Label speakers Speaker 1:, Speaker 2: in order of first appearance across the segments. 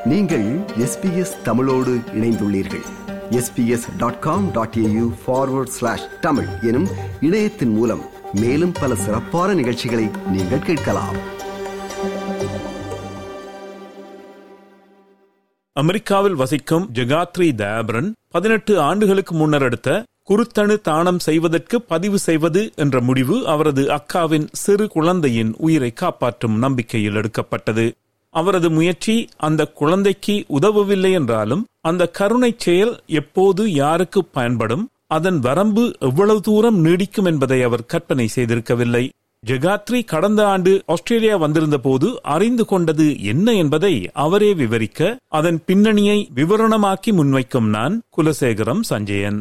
Speaker 1: நீங்கள் எஸ்பிஎஸ் தமிழோடு இணைந்துள்ளீர்கள் SBS dot com dot AU forward slash Tamil எனும் இணையத்தின் மூலம் மேலும் பல சிறப்பான நிகழ்ச்சிகளை நீங்கள் கேட்கலாம்
Speaker 2: அமெரிக்காவில் வசிக்கும் ஜெகாத்ரி தயாபரன் பதினெட்டு ஆண்டுகளுக்கு முன்னர் எடுத்த குருத்தணு தானம் செய்வதற்கு பதிவு செய்வது என்ற முடிவு அவரது அக்காவின் சிறு குழந்தையின் உயிரை காப்பாற்றும் நம்பிக்கையில் எடுக்கப்பட்டது அவரது முயற்சி அந்த குழந்தைக்கு உதவவில்லை என்றாலும் அந்த கருணை செயல் எப்போது யாருக்கு பயன்படும் அதன் வரம்பு எவ்வளவு தூரம் நீடிக்கும் என்பதை அவர் கற்பனை செய்திருக்கவில்லை ஜெகாத்ரி கடந்த ஆண்டு ஆஸ்திரேலியா வந்திருந்த போது அறிந்து கொண்டது என்ன என்பதை அவரே விவரிக்க அதன் பின்னணியை விவரணமாக்கி முன்வைக்கும் நான் குலசேகரம் சஞ்சயன்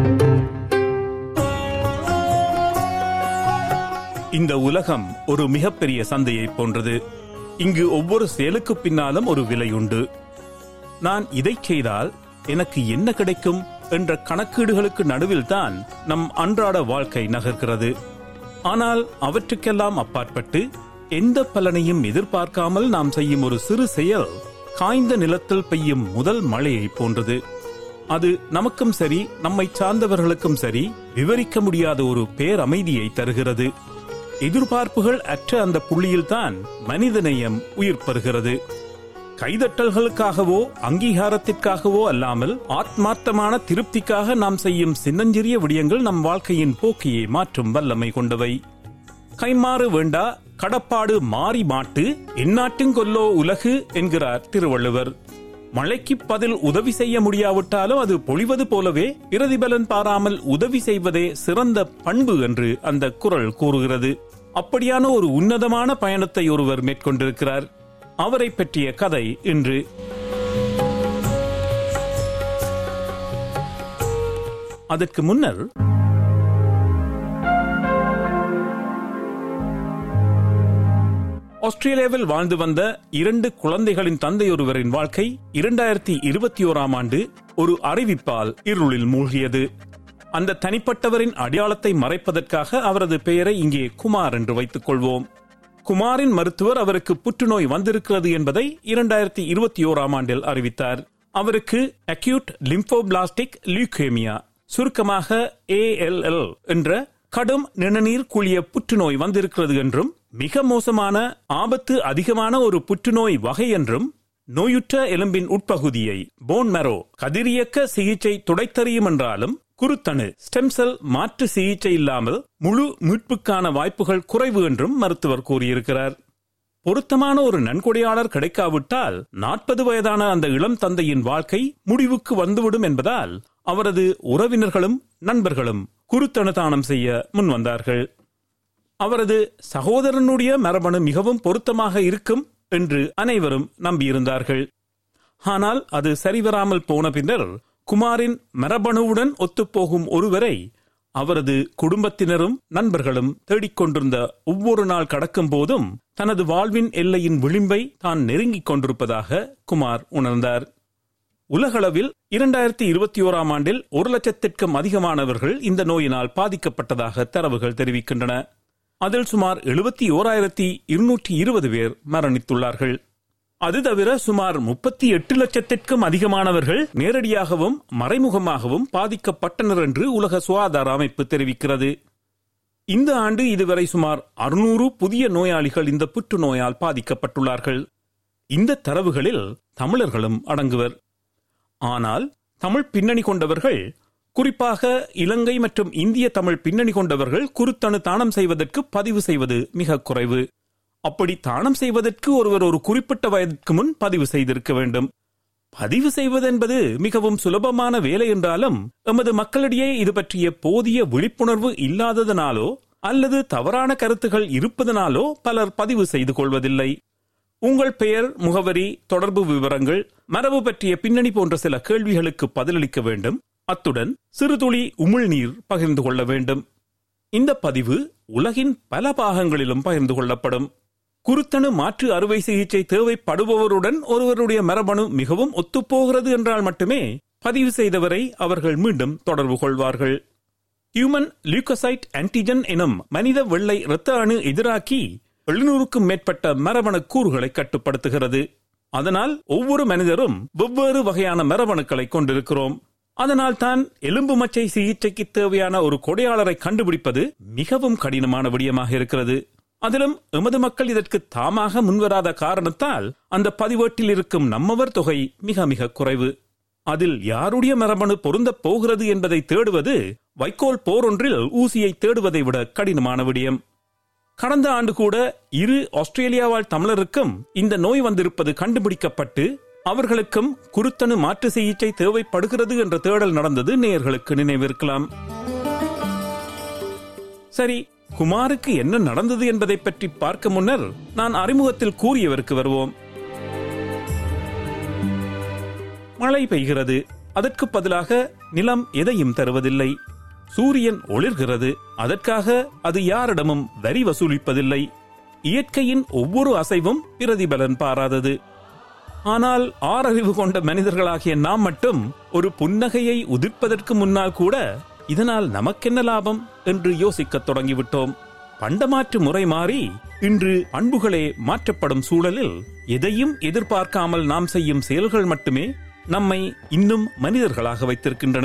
Speaker 2: இந்த உலகம் ஒரு மிகப்பெரிய சந்தையை போன்றது இங்கு ஒவ்வொரு செயலுக்கு பின்னாலும் ஒரு விலை உண்டு நான் இதை செய்தால் எனக்கு என்ன கிடைக்கும் என்ற கணக்கீடுகளுக்கு நடுவில்தான் நம் அன்றாட வாழ்க்கை நகர்கிறது ஆனால் அவற்றுக்கெல்லாம் அப்பாற்பட்டு எந்த பலனையும் எதிர்பார்க்காமல் நாம் செய்யும் ஒரு சிறு செயல் காய்ந்த நிலத்தில் பெய்யும் முதல் மழையை போன்றது அது நமக்கும் சரி நம்மை சார்ந்தவர்களுக்கும் சரி விவரிக்க முடியாத ஒரு பேரமைதியை தருகிறது எதிர்பார்ப்புகள் அற்ற அந்த புள்ளியில்தான் மனிதநேயம் உயிர் பெறுகிறது கைதட்டல்களுக்காகவோ அங்கீகாரத்திற்காகவோ அல்லாமல் ஆத்மார்த்தமான திருப்திக்காக நாம் செய்யும் சின்னஞ்சிறிய விடயங்கள் நம் வாழ்க்கையின் போக்கியை மாற்றும் வல்லமை கொண்டவை கைமாறு வேண்டா கடப்பாடு மாறி மாட்டு எந்நாட்டுங்கொல்லோ உலகு என்கிறார் திருவள்ளுவர் மழைக்கு பதில் உதவி செய்ய முடியாவிட்டாலும் அது பொழிவது போலவே பிரதிபலன் பாராமல் உதவி செய்வதே சிறந்த பண்பு என்று அந்த குரல் கூறுகிறது அப்படியான ஒரு உன்னதமான பயணத்தை ஒருவர் மேற்கொண்டிருக்கிறார் அவரை பற்றிய கதை இன்று அதற்கு முன்னர் ஆஸ்திரேலியாவில் வாழ்ந்து வந்த இரண்டு குழந்தைகளின் தந்தையொருவரின் வாழ்க்கை இரண்டாயிரத்தி இருபத்தி ஓராம் ஆண்டு ஒரு அறிவிப்பால் இருளில் மூழ்கியது அந்த தனிப்பட்டவரின் அடையாளத்தை மறைப்பதற்காக அவரது பெயரை இங்கே குமார் என்று வைத்துக் கொள்வோம் குமாரின் மருத்துவர் அவருக்கு புற்றுநோய் வந்திருக்கிறது என்பதை இரண்டாயிரத்தி இருபத்தி ஓராம் ஆண்டில் அறிவித்தார் அவருக்கு அக்யூட் லிம்போபிளாஸ்டிக் லியூகேமியா சுருக்கமாக ஏஎல்எல் என்ற கடும் நிணநீர் குழிய புற்றுநோய் வந்திருக்கிறது என்றும் மிக மோசமான ஆபத்து அதிகமான ஒரு புற்றுநோய் வகை என்றும் நோயுற்ற எலும்பின் உட்பகுதியை போன் மெரோ கதிரியக்க சிகிச்சை துடைத்தறியும் என்றாலும் குருத்தணு ஸ்டெம் செல் மாற்று சிகிச்சை இல்லாமல் முழு மீட்புக்கான வாய்ப்புகள் குறைவு என்றும் மருத்துவர் கூறியிருக்கிறார் பொருத்தமான ஒரு நன்கொடையாளர் கிடைக்காவிட்டால் நாற்பது வயதான அந்த இளம் தந்தையின் வாழ்க்கை முடிவுக்கு வந்துவிடும் என்பதால் அவரது உறவினர்களும் நண்பர்களும் குருத்தணு தானம் செய்ய முன்வந்தார்கள் அவரது சகோதரனுடைய மரபணு மிகவும் பொருத்தமாக இருக்கும் என்று அனைவரும் நம்பியிருந்தார்கள் ஆனால் அது சரிவராமல் போன பின்னர் குமாரின் மரபணுவுடன் ஒத்துப்போகும் ஒருவரை அவரது குடும்பத்தினரும் நண்பர்களும் தேடிக்கொண்டிருந்த ஒவ்வொரு நாள் கடக்கும் போதும் தனது வாழ்வின் எல்லையின் விளிம்பை தான் நெருங்கிக் கொண்டிருப்பதாக குமார் உணர்ந்தார் உலகளவில் இரண்டாயிரத்தி இருபத்தி ஓராம் ஆண்டில் ஒரு லட்சத்திற்கும் அதிகமானவர்கள் இந்த நோயினால் பாதிக்கப்பட்டதாக தரவுகள் தெரிவிக்கின்றன அதில் சுமார் எழுபத்தி ஓராயிரத்தி இருநூற்றி இருபது பேர் மரணித்துள்ளார்கள் அது தவிர சுமார் முப்பத்தி எட்டு லட்சத்திற்கும் அதிகமானவர்கள் நேரடியாகவும் மறைமுகமாகவும் பாதிக்கப்பட்டனர் என்று உலக சுகாதார அமைப்பு தெரிவிக்கிறது இந்த ஆண்டு இதுவரை சுமார் அறுநூறு புதிய நோயாளிகள் இந்த புற்றுநோயால் பாதிக்கப்பட்டுள்ளார்கள் இந்த தரவுகளில் தமிழர்களும் அடங்குவர் ஆனால் தமிழ் பின்னணி கொண்டவர்கள் குறிப்பாக இலங்கை மற்றும் இந்திய தமிழ் பின்னணி கொண்டவர்கள் குருத்தணு தானம் செய்வதற்கு பதிவு செய்வது மிக குறைவு அப்படி தானம் செய்வதற்கு ஒருவர் ஒரு குறிப்பிட்ட வயதுக்கு முன் பதிவு செய்திருக்க வேண்டும் பதிவு செய்வது என்பது மிகவும் சுலபமான வேலை என்றாலும் எமது மக்களிடையே இது பற்றிய போதிய விழிப்புணர்வு இல்லாததனாலோ அல்லது தவறான கருத்துகள் இருப்பதனாலோ பலர் பதிவு செய்து கொள்வதில்லை உங்கள் பெயர் முகவரி தொடர்பு விவரங்கள் மரபு பற்றிய பின்னணி போன்ற சில கேள்விகளுக்கு பதிலளிக்க வேண்டும் அத்துடன் சிறுதுளி உமிழ்நீர் பகிர்ந்து கொள்ள வேண்டும் இந்த பதிவு உலகின் பல பாகங்களிலும் பகிர்ந்து கொள்ளப்படும் குருத்தணு மாற்று அறுவை சிகிச்சை தேவைப்படுபவருடன் ஒருவருடைய மரபணு மிகவும் ஒத்துப்போகிறது என்றால் மட்டுமே பதிவு செய்தவரை அவர்கள் மீண்டும் தொடர்பு கொள்வார்கள் ஹியூமன் லியூகோசைட் ஆன்டிஜன் எனும் மனித வெள்ளை இரத்த அணு எதிராக்கி எழுநூறுக்கும் மேற்பட்ட மரபணு கூறுகளை கட்டுப்படுத்துகிறது அதனால் ஒவ்வொரு மனிதரும் வெவ்வேறு வகையான மரபணுக்களை கொண்டிருக்கிறோம் அதனால் தான் எலும்பு மச்சை சிகிச்சைக்கு தேவையான ஒரு கொடையாளரை கண்டுபிடிப்பது மிகவும் கடினமான விடயமாக இருக்கிறது அதிலும் எமது மக்கள் இதற்கு தாமாக முன்வராத காரணத்தால் அந்த பதிவேட்டில் இருக்கும் நம்மவர் தொகை மிக மிக குறைவு அதில் யாருடைய மரபணு பொருந்தப் போகிறது என்பதை தேடுவது வைக்கோல் போரொன்றில் ஊசியை தேடுவதை விட கடினமான விடயம் கடந்த ஆண்டு கூட இரு ஆஸ்திரேலியா வாழ் தமிழருக்கும் இந்த நோய் வந்திருப்பது கண்டுபிடிக்கப்பட்டு அவர்களுக்கும் குருத்தணு மாற்று சிகிச்சை தேவைப்படுகிறது என்ற தேடல் நடந்தது நேயர்களுக்கு நினைவிருக்கலாம் சரி குமாருக்கு என்ன நடந்தது என்பதை பற்றி பார்க்க முன்னர் நான் அறிமுகத்தில் கூறியவருக்கு வருவோம் மழை பெய்கிறது அதற்கு பதிலாக நிலம் எதையும் தருவதில்லை சூரியன் ஒளிர்கிறது அதற்காக அது யாரிடமும் வரி வசூலிப்பதில்லை இயற்கையின் ஒவ்வொரு அசைவும் பிரதிபலன் பாராதது ஆனால் ஆறறிவு கொண்ட மனிதர்களாகிய நாம் மட்டும் ஒரு புன்னகையை உதிர்ப்பதற்கு முன்னால் கூட இதனால் நமக்கென்ன லாபம் என்று யோசிக்கத் தொடங்கிவிட்டோம் பண்டமாற்று முறை மாறி இன்று பண்புகளே மாற்றப்படும் சூழலில் எதையும் எதிர்பார்க்காமல் நாம் செய்யும் செயல்கள் மட்டுமே நம்மை இன்னும் மனிதர்களாக வைத்திருக்கின்றன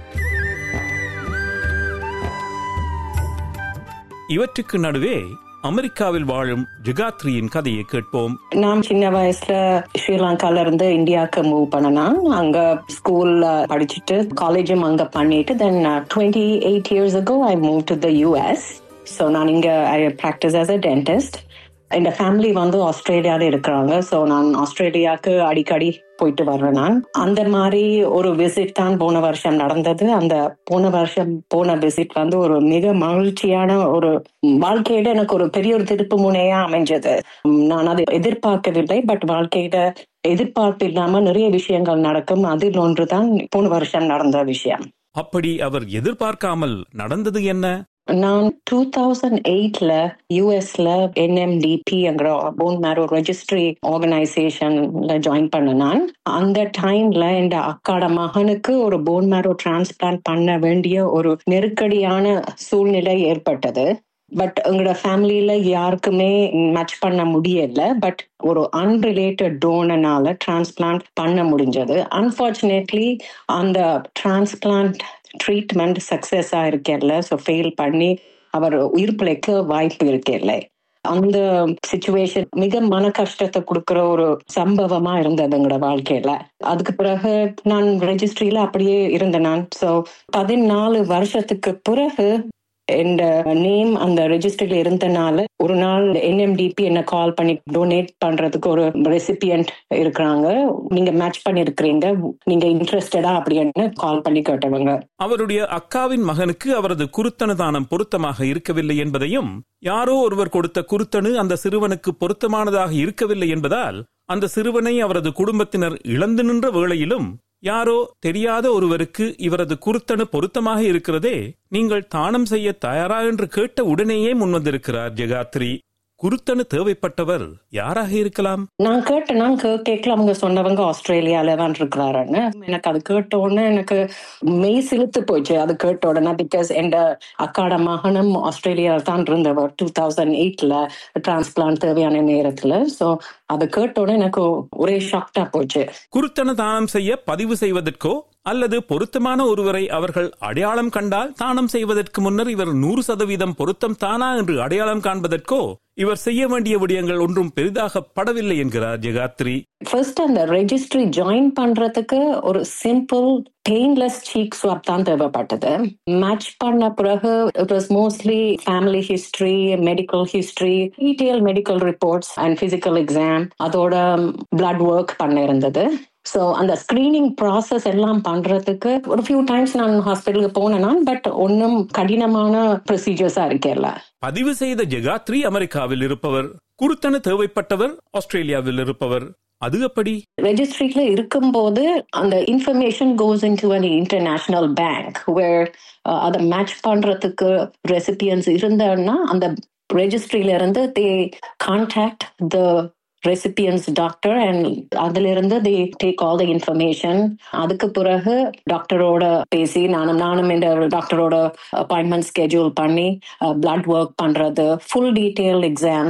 Speaker 2: இவற்றுக்கு நடுவே அமெரிக்காவில் வாழும் ஜுகாத்ரியின் கதையை கேட்போம்
Speaker 3: நான் சின்ன வயசுல ஸ்ரீலங்கால இருந்து இந்தியாவுக்கு மூவ் பண்ணனா அங்க ஸ்கூல்ல படிச்சுட்டு காலேஜும் அங்க பண்ணிட்டு then twenty eight years ago I move to the US so நான் இங்க I practise as a dentist இந்த ஃபேமிலி வந்து ஆஸ்திரேலியால இருக்கிறாங்க ஸோ நான் ஆஸ்திரேலியாவுக்கு அடிக்கடி போயிட்டு வர்றேன் நான் அந்த மாதிரி ஒரு விசிட் தான் போன வருஷம் நடந்தது அந்த போன வருஷம் போன விசிட் வந்து ஒரு மிக மகிழ்ச்சியான ஒரு வாழ்க்கையில எனக்கு ஒரு பெரிய ஒரு திருப்பு முனையா அமைஞ்சது நான் அதை எதிர்பார்க்கவில்லை பட் வாழ்க்கையில எதிர்பார்ப்பு இல்லாம நிறைய விஷயங்கள் நடக்கும் அதில் ஒன்றுதான் போன வருஷம் நடந்த விஷயம்
Speaker 2: அப்படி அவர் எதிர்பார்க்காமல் நடந்தது என்ன
Speaker 3: நான் டூ தௌசண்ட் எயிட்ல யூஎஸ்ல என்எம்டிபிங்கிற போன் மேரோ ரெஜிஸ்ட்ரி ஆர்கனைசேஷன்ல ஜாயின் பண்ண நான் அந்த டைம்ல இந்த அக்காட மகனுக்கு ஒரு போன் மேரோ டிரான்ஸ்பிளான்ட் பண்ண வேண்டிய ஒரு நெருக்கடியான சூழ்நிலை ஏற்பட்டது பட் எங்களோட ஃபேமிலியில யாருக்குமே மேட்ச் பண்ண முடியல பட் ஒரு அன்ரிலேட்டட் டோனனால டிரான்ஸ்பிளான்ட் பண்ண முடிஞ்சது அன்பார்ச்சுனேட்லி அந்த டிரான்ஸ்பிளான்ட் ட்ரீட்மெண்ட் சக்சஸ் ஆயிருக்கல ஸோ ஃபெயில் பண்ணி அவர் உயிர் பிழைக்க வாய்ப்பு இருக்கல அந்த சுச்சுவேஷன் மிக மன கஷ்டத்தை கொடுக்கிற ஒரு சம்பவமா இருந்தது எங்களோட வாழ்க்கையில அதுக்கு பிறகு நான் ரெஜிஸ்ட்ரியில அப்படியே இருந்தேன் நான் ஸோ பதினாலு வருஷத்துக்கு பிறகு இந்த நேம் அந்த ரெஜிஸ்டர்ல இருந்தனால ஒரு நாள் என்எம்டிபி என்ன கால் பண்ணி டொனேட் பண்றதுக்கு ஒரு ரெசிபியன்ட் இருக்கிறாங்க நீங்க மேட்ச் பண்ணிருக்கிறீங்க நீங்க இன்ட்ரெஸ்டடா அப்படின்னு கால் பண்ணி கேட்டவங்க
Speaker 2: அவருடைய அக்காவின் மகனுக்கு அவரது குருத்தணு தானம் பொருத்தமாக இருக்கவில்லை என்பதையும் யாரோ ஒருவர் கொடுத்த குருத்தணு அந்த சிறுவனுக்கு பொருத்தமானதாக இருக்கவில்லை என்பதால் அந்த சிறுவனை அவரது குடும்பத்தினர் இழந்து நின்ற வேளையிலும் யாரோ தெரியாத ஒருவருக்கு இவரது குருத்தணு பொருத்தமாக இருக்கிறதே நீங்கள் தானம் செய்ய தயாரா என்று கேட்ட உடனேயே முன்வந்திருக்கிறார் ஜெகாத்ரி குருத்தணு தேவைப்பட்டவர் யாராக இருக்கலாம்
Speaker 3: நான் கேட்டேன் நான் கேட்கல அவங்க சொன்னவங்க ஆஸ்திரேலியால தான் இருக்கிறாருன்னு எனக்கு அது கேட்ட உடனே எனக்கு மெய் சிலுத்து போச்சு அது கேட்ட உடனே பிகாஸ் என் அக்காட மகனும் ஆஸ்திரேலியாவில் தான் இருந்தவர் டூ தௌசண்ட் எயிட்ல டிரான்ஸ்பிளான்ட் தேவையான நேரத்துல ஸோ அதை கேட்ட உடனே எனக்கு ஒரே ஷாக்டா போச்சு
Speaker 2: குருத்தணு தானம் செய்ய பதிவு செய்வதற்கோ அல்லது பொருத்தமான ஒருவரை அவர்கள் அடையாளம் கண்டால் தானம் செய்வதற்கு முன்னர் இவர் நூறு சதவீதம் பொருத்தம் தானா என்று அடையாளம் காண்பதற்கோ இவர் செய்ய வேண்டிய விடயங்கள் ஒன்றும் பெரிதாக படவில்லை என்கிறார் ஜெகாத்ரி
Speaker 3: ஃபர்ஸ்ட் அந்த ரெஜிஸ்ட்ரி ஜாயின் பண்றதுக்கு ஒரு சிம்பிள் பெயின்லெஸ் சீக் ஸ்வாப் தான் தேவைப்பட்டது மேட்ச் பண்ண பிறகு it was mostly family history medical history detail medical reports and physical exam அதோட பிளட் ஒர்க் பண்ண இருந்தது ஸோ அந்த ஸ்கிரீனிங் ப்ராசஸ் எல்லாம் பண்றதுக்கு ஒரு ஃபியூ டைம்ஸ் நான் ஹாஸ்பிட்டலுக்கு போனேன் பட் ஒன்றும் கடினமான ப்ரொசீஜர்ஸா இருக்கேல்ல
Speaker 2: பதிவு செய்த ஜெகாத்ரி அமெரிக்காவில் இருப்பவர் குருத்தணு தேவைப்பட்டவர் ஆஸ்திரேலியாவில் இருப்பவர் அது எப்படி
Speaker 3: ரெஜிஸ்ட்ரியில இருக்கும்போது அந்த information goes into an international bank where அதை மேட்ச் பண்றதுக்கு ரெசிபியன்ஸ் இருந்தன்னா அந்த ரெஜிஸ்ட்ரியில இருந்து they contact the recipients doctor and அதுல இருந்து they take all the information அதுக்கு பிறகு டாக்டரோட பேசி நானும் நானும் இந்த டாக்டரோட அப்பாயின்மெண்ட் ஸ்கெடியூல் பண்ணி பிளட் ஒர்க் பண்றது full detail exams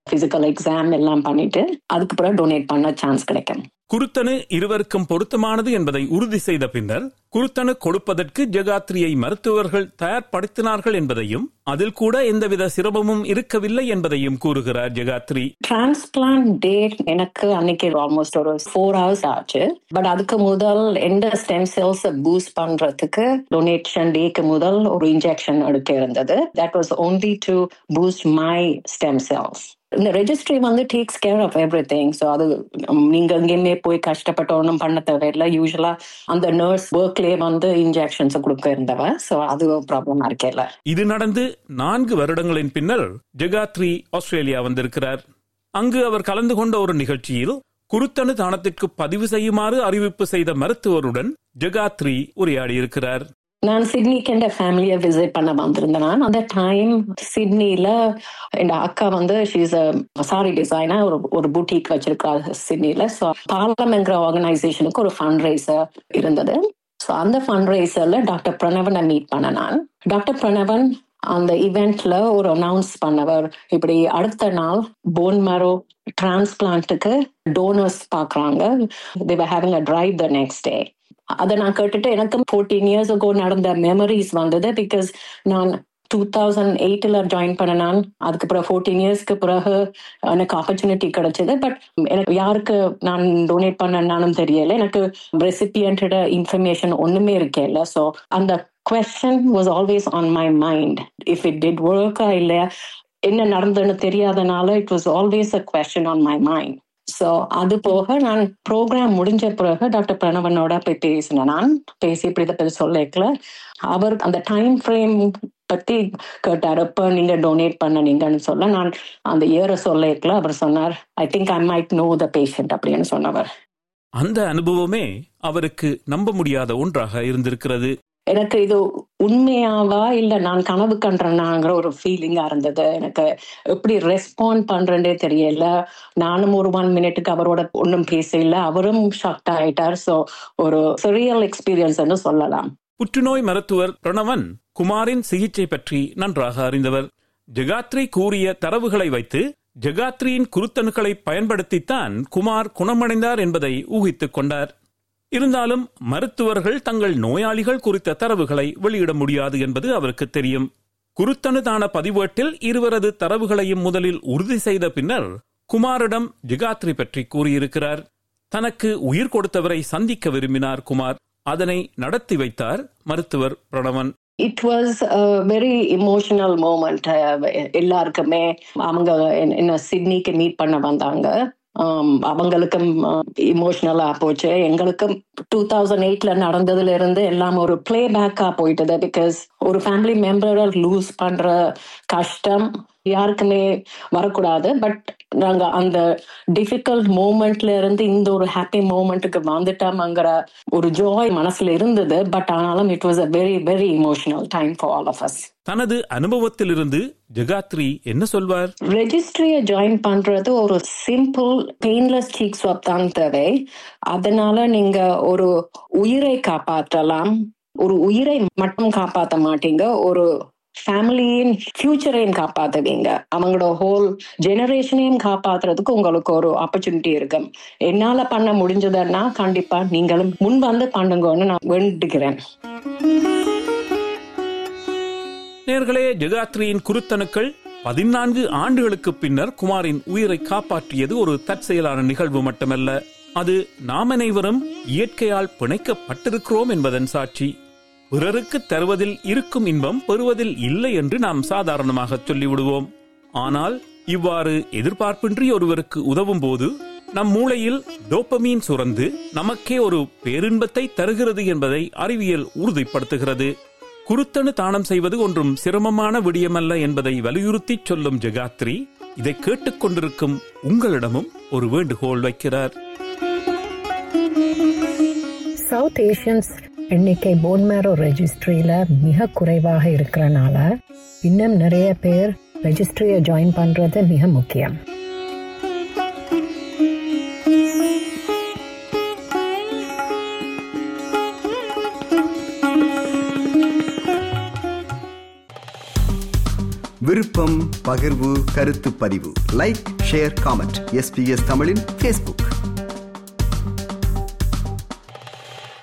Speaker 3: physical exam எல்லாம் பண்ணிட்டு அதுக்கு பிறகு டொனேட் பண்ண சான்ஸ் கிடைக்கும்
Speaker 2: குருத்தணு இருவருக்கும் பொருத்தமானது என்பதை உறுதி செய்த பின்னர் குருத்தணு கொடுப்பதற்கு ஜெகாத்ரியை மருத்துவர்கள் தயார்படுத்தினார்கள் என்பதையும் அதில் கூட எந்தவித சிரமமும் இருக்கவில்லை என்பதையும் கூறுகிறார் ஜெகாத்ரி
Speaker 3: டிரான்ஸ்பிளான்ட் டேட் எனக்கு அன்னைக்கு ஆல்மோஸ்ட் ஒரு ஃபோர் ஹவர்ஸ் ஆச்சு பட் அதுக்கு முதல் எந்த ஸ்டெம் செல்ஸ் பூஸ்ட் பண்றதுக்கு டொனேஷன் டேக்கு முதல் ஒரு இன்ஜெக்ஷன் எடுக்க இருந்தது that was only to boost my stem cells இந்த ரெஜிஸ்ட்ரி வந்து takes care of everything so அது நீங்க எங்கேயுமே போய் கஷ்டப்பட்டு ஒன்றும் பண்ண தேவையில்லை யூஸ்வலா அந்த நர்ஸ் ஒர்க்லேயே வந்து இன்ஜெக்ஷன்ஸ் கொடுக்க இருந்தவ ஸோ அது ப்ராப்ளமா இருக்கேல
Speaker 2: இது நடந்து நான்கு வருடங்களின் பின்னர் ஜெகாத்ரி ஆஸ்திரேலியா வந்திருக்கிறார் அங்கு அவர் கலந்து கொண்ட ஒரு நிகழ்ச்சியில் குருத்தணு தானத்திற்கு பதிவு செய்யுமாறு அறிவிப்பு செய்த மருத்துவருடன் ஜெகாத்ரி உரையாடியிருக்கிறார்
Speaker 3: நான் சிட்னிக்கு என் ஃபேமிலியை விசிட் பண்ண வந்திருந்தேன் நான் அந்த டைம் சிட்னில என் அக்கா வந்து ஷீஸ் சாரி டிசைனர் ஒரு ஒரு பூட்டிக் வச்சிருக்கா சிட்னில ஸோ பாலம்ங்கிற ஆர்கனைசேஷனுக்கு ஒரு ஃபண்ட் ரைசர் இருந்தது ஸோ அந்த ஃபண்ட் ரைசர்ல டாக்டர் பிரணவனை மீட் பண்ண நான் டாக்டர் பிரணவன் அந்த இவெண்ட்ல ஒரு அனௌன்ஸ் பண்ணவர் இப்படி அடுத்த நாள் போன் மேரோ டிரான்ஸ்பிளான்ட்டுக்கு டோனர்ஸ் பாக்குறாங்க they were having a drive the next day அதை நான் கேட்டுட்டு எனக்கு ஃபோர்டீன் இயர்ஸ் அகோ நடந்த மெமரிஸ் வந்தது பிகாஸ் நான் டூ தௌசண்ட் எயிட்டில் ஜாயின் பண்ண நான் அதுக்கப்புறம் ஃபோர்டீன் இயர்ஸ்க்கு பிறகு எனக்கு ஆப்பர்ச்சுனிட்டி கிடைச்சது பட் எனக்கு யாருக்கு நான் டொனேட் பண்ணனாலும் தெரியல எனக்கு ரெசிபியன்ட இன்ஃபர்மேஷன் ஒன்றுமே இருக்கேல்ல ஸோ அந்த question was always on my mind if it did ஒர்க்கா இல்லை என்ன நடந்ததுன்னு தெரியாதனால it was always a question on my mind so அது போக நான் ப்ரோக்ராம் முடிஞ்ச பிறகு டாக்டர் பிரணவனோட போய் பேசினேன் நான் பேசி இப்படி இதை பற்றி சொல்லிக்கல அவர் அந்த டைம் ஃப்ரேம் பத்தி கேட்டார் எப்போ நீங்க டொனேட் பண்ணனீங்கன்னு சொல்ல நான் அந்த இயரை சொல்லிக்கல அவர் சொன்னார் I think I might know the patient அப்படின்னு சொன்னவர்
Speaker 2: அந்த அனுபவமே அவருக்கு நம்ப முடியாத ஒன்றாக இருந்திருக்கிறது
Speaker 3: எனக்கு இது உண்மையாவா இல்ல நான் கனவு கன்றேனாங்கிற ஒரு ஃபீலிங்கா இருந்தது எனக்கு எப்படி ரெஸ்பாண்ட் பண்றேன்னே தெரியல நானும் ஒரு ஒன் மினிட்டுக்கு அவரோட ஒன்றும் பேசல அவரும் ஷாக்ட் ஆயிட்டார் ஸோ ஒரு சரியல் எக்ஸ்பீரியன்ஸ் சொல்லலாம்
Speaker 2: புற்றுநோய் மருத்துவர் பிரணவன் குமாரின் சிகிச்சை பற்றி நன்றாக அறிந்தவர் ஜெகாத்ரி கூறிய தரவுகளை வைத்து ஜெகாத்ரியின் குருத்தணுக்களை பயன்படுத்தித்தான் குமார் குணமடைந்தார் என்பதை ஊகித்துக் கொண்டார் இருந்தாலும் மருத்துவர்கள் தங்கள் நோயாளிகள் குறித்த தரவுகளை வெளியிட முடியாது என்பது அவருக்கு தெரியும் குருத்தணு தான பதிவேட்டில் இருவரது தரவுகளையும் முதலில் உறுதி செய்த பின்னர் குமாரிடம் ஜிகாத்ரி பற்றி கூறியிருக்கிறார் தனக்கு உயிர் கொடுத்தவரை சந்திக்க விரும்பினார் குமார் அதனை நடத்தி வைத்தார் மருத்துவர் Pranavan
Speaker 3: it was very emotional moment எல்லாருக்குமே அவங்க என்ன சிட்னிக்கு மீட் பண்ண வந்தாங்க அவங்களுக்கும் இமோஷனலா போச்சு எங்களுக்கும் டூ தௌசண்ட் எயிட்ல நடந்ததுல இருந்து எல்லாம் ஒரு பிளே பேக்கா போயிட்டது பிகாஸ் ஒரு ஃபேமிலி மெம்பரை லூஸ் பண்ற கஷ்டம் யாருக்குமே வரக்கூடாது பட் நாங்க அந்த டிஃபிகல்ட் மூமெண்ட்ல இருந்து இந்த ஒரு ஹாப்பி மூமெண்ட்டுக்கு வந்துட்டோம்ங்கிற ஒரு ஜாய் மனசுல இருந்தது பட் ஆனாலும் it was a very very emotional time for all of us
Speaker 2: தனது அனுபவத்திலிருந்து ஜெகாத்ரி என்ன சொல்வார்
Speaker 3: ரெஜிஸ்ட்ரியை ஜாயின் பண்றது ஒரு சிம்பிள் பெயின்லெஸ் சீக் ஸ்வாப் தான் தேவை அதனால நீங்க ஒரு உயிரை காப்பாற்றலாம் ஒரு உயிரை மட்டும் காப்பாற்ற மாட்டீங்க ஒரு ஃபேமிலியின் ஃபியூச்சரையும் காப்பாத்துவீங்க அவங்களோட ஹோல் ஜெனரேஷனையும் காப்பாத்துறதுக்கு உங்களுக்கு ஒரு ஆப்பர்ச்சுனிட்டி இருக்கு என்னால பண்ண முடிஞ்சதுன்னா கண்டிப்பா நீங்களும் முன் வந்து பண்ணுங்கன்னு நான் வேண்டுகிறேன்
Speaker 2: நேர்களே ஜெகாத்ரியின் குருத்தணுக்கள் பதினான்கு ஆண்டுகளுக்கு பின்னர் குமாரின் உயிரை காப்பாற்றியது ஒரு தற்செயலான நிகழ்வு மட்டுமல்ல அது நாம் அனைவரும் இயற்கையால் பிணைக்கப்பட்டிருக்கிறோம் என்பதன் சாட்சி பிறருக்கு தருவதில் இருக்கும் இன்பம் பெறுவதில் இல்லை என்று நாம் சாதாரணமாக சொல்லிவிடுவோம் ஆனால் இவ்வாறு எதிர்பார்ப்பின்றி ஒருவருக்கு உதவும் போது நம் மூளையில் டோப்பமீன் சுரந்து நமக்கே ஒரு பேரின்பத்தை தருகிறது என்பதை அறிவியல் உறுதிப்படுத்துகிறது குருத்தணு தானம் செய்வது ஒன்றும் சிரமமான விடியமல்ல என்பதை வலியுறுத்தி சொல்லும் ஜெகாத்ரி இதை கேட்டுக்கொண்டிருக்கும் உங்களிடமும் ஒரு வேண்டுகோள் வைக்கிறார்
Speaker 4: சவுத் ஏஷியன்ஸ் எண்ணிக்கை போன்மேரோ ரெஜிஸ்ட்ரியில மிக குறைவாக இருக்கிறனால இன்னும் நிறைய பேர் ரெஜிஸ்ட்ரியை ஜாயின் பண்றது மிக முக்கியம்
Speaker 1: விருப்பம் பகிர்வு கருத்து பதிவு லைக் ஷேர் காமெண்ட் எஸ்பிஎஸ் தமிழின் ஃபேஸ்புக்